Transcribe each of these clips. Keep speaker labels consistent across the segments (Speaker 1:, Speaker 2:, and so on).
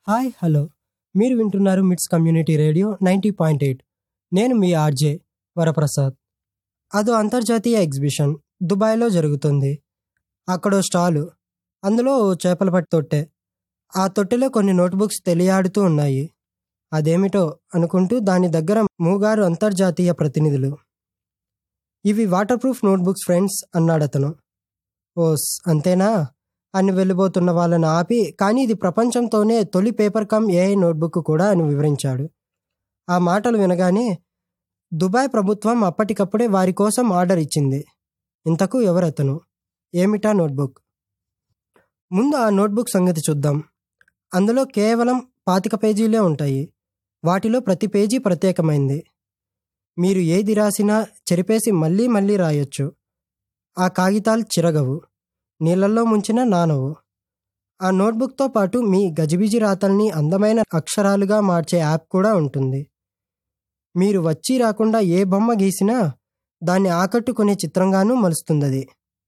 Speaker 1: hi hello మీరు వింటున్నారు MITS community radio ninety point eight నేను మీ ఆర్జే వరప్రసాద్ అదో అంతర్జాతీయ ఎగ్జిబిషన్ దుబాయ్లో జరుగుతుంది అక్కడో స్టాలు అందులో ఓ చేపల పట్టి తొట్టె ఆ తొట్టెలో కొన్ని నోట్బుక్స్ తెలియాడుతూ ఉన్నాయి అదేమిటో అనుకుంటూ దాని దగ్గర మూగారు అంతర్జాతీయ ప్రతినిధులు ఇవి వాటర్ ప్రూఫ్ నోట్బుక్స్ ఫ్రెండ్స్ అన్నాడతను ఓస్ అంతేనా అని వెళ్ళిపోతున్న వాళ్ళని ఆపి కానీ ఇది ప్రపంచంతోనే తొలి పేపర్ కమ్ ఏఐ నోట్బుక్ కూడా అని వివరించాడు ఆ మాటలు వినగానే దుబాయ్ ప్రభుత్వం అప్పటికప్పుడే వారి కోసం ఆర్డర్ ఇచ్చింది ఇంతకు ఎవరతను ఏమిటా నోట్బుక్ ముందు ఆ నోట్బుక్ సంగతి చూద్దాం అందులో కేవలం పాతిక పేజీలే ఉంటాయి వాటిలో ప్రతి పేజీ ప్రత్యేకమైంది మీరు ఏది రాసినా చెరిపేసి మళ్ళీ మళ్ళీ రాయొచ్చు ఆ కాగితాలు చిరగవు నీళ్ళల్లో ముంచిన నానవు ఆ నోట్బుక్తో పాటు మీ గజిబిజి రాతల్ని అందమైన అక్షరాలుగా మార్చే యాప్ కూడా ఉంటుంది మీరు వచ్చి రాకుండా ఏ బొమ్మ గీసినా దాన్ని ఆకట్టుకునే చిత్రంగానూ మలుస్తుందది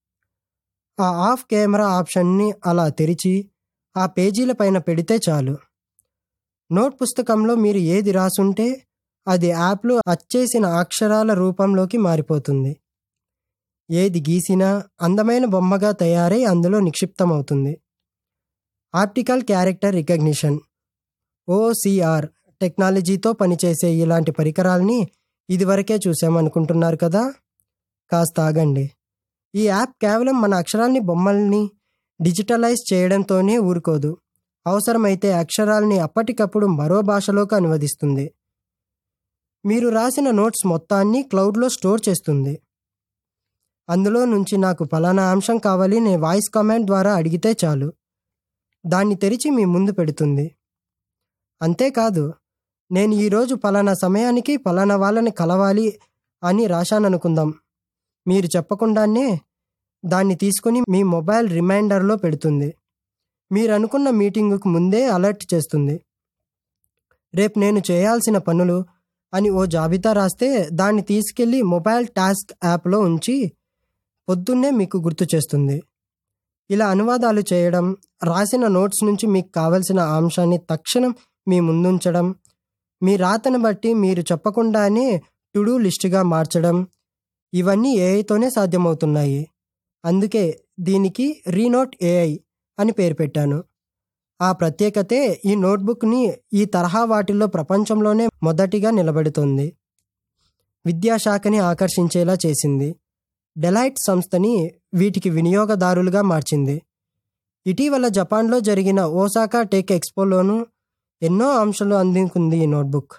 Speaker 1: ఆ ఆఫ్ కెమెరా ఆప్షన్ని అలా తెరిచి ఆ పేజీల పైన పెడితే చాలు నోట్ పుస్తకంలో మీరు ఏది రాసుంటే అది యాప్లో అచ్చేసిన అక్షరాల రూపంలోకి మారిపోతుంది ఏది గీసినా అందమైన బొమ్మగా తయారై అందులో నిక్షిప్తమవుతుంది ఆప్టికల్ క్యారెక్టర్ రికగ్నిషన్ ఓసిఆర్ టెక్నాలజీతో పనిచేసే ఇలాంటి పరికరాల్ని ఇదివరకే చూసామనుకుంటున్నారు కదా కాస్త ఆగండి ఈ యాప్ కేవలం మన అక్షరాల్ని బొమ్మల్ని డిజిటలైజ్ చేయడంతోనే ఊరుకోదు అవసరమైతే అక్షరాల్ని అప్పటికప్పుడు మరో భాషలోకి అనువదిస్తుంది మీరు రాసిన నోట్స్ మొత్తాన్ని క్లౌడ్లో స్టోర్ చేస్తుంది అందులో నుంచి నాకు ఫలానా అంశం కావాలి నేను వాయిస్ కమాండ్ ద్వారా అడిగితే చాలు దాన్ని తెరిచి మీ ముందు పెడుతుంది అంతేకాదు నేను ఈరోజు ఫలానా సమయానికి ఫలానా వాళ్ళని కలవాలి అని రాశాననుకుందాం మీరు చెప్పకుండానే దాన్ని తీసుకుని మీ మొబైల్ రిమైండర్లో పెడుతుంది మీరు అనుకున్న మీటింగుకు ముందే అలర్ట్ చేస్తుంది రేపు నేను చేయాల్సిన పనులు అని ఓ జాబితా రాస్తే దాన్ని తీసుకెళ్ళి మొబైల్ టాస్క్ యాప్లో ఉంచి పొద్దున్నే మీకు గుర్తు చేస్తుంది ఇలా అనువాదాలు చేయడం రాసిన నోట్స్ నుంచి మీకు కావలసిన అంశాన్ని తక్షణం మీ ముందుంచడం మీ రాతను బట్టి మీరు చెప్పకుండానే టు డూ లిస్టుగా మార్చడం ఇవన్నీ ఏఐతోనే సాధ్యమవుతున్నాయి అందుకే దీనికి రీనోట్ ఏఐ అని పేరు పెట్టాను ఆ ప్రత్యేకతే ఈ నోట్బుక్ని ఈ తరహా వాటిల్లో ప్రపంచంలోనే మొదటిగా నిలబెడుతోంది విద్యాశాఖని ఆకర్షించేలా చేసింది డెలైట్ సంస్థని వీటికి వినియోగదారులుగా మార్చింది ఇటీవల జపాన్లో జరిగిన ఓసాకా టెక్ ఎక్స్పోలోనూ ఎన్నో అంశాలు అందించింది ఈ నోట్బుక్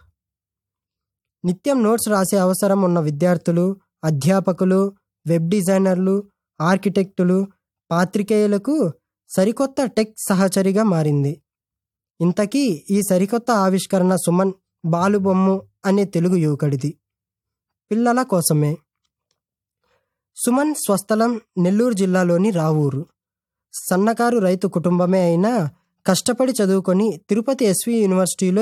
Speaker 1: నిత్యం నోట్స్ రాసే అవసరం ఉన్న విద్యార్థులు అధ్యాపకులు వెబ్ డిజైనర్లు ఆర్కిటెక్టులు పాత్రికేయులకు సరికొత్త టెక్ సహచరిగా మారింది ఇంతకీ ఈ సరికొత్త ఆవిష్కరణ సుమన్ బాలుబొమ్ము అనే తెలుగు యువకుడిది పిల్లల కోసమే సుమన్ స్వస్థలం నెల్లూరు జిల్లాలోని రావూరు సన్నకారు రైతు కుటుంబమే అయినా కష్టపడి చదువుకొని తిరుపతి ఎస్వి యూనివర్సిటీలో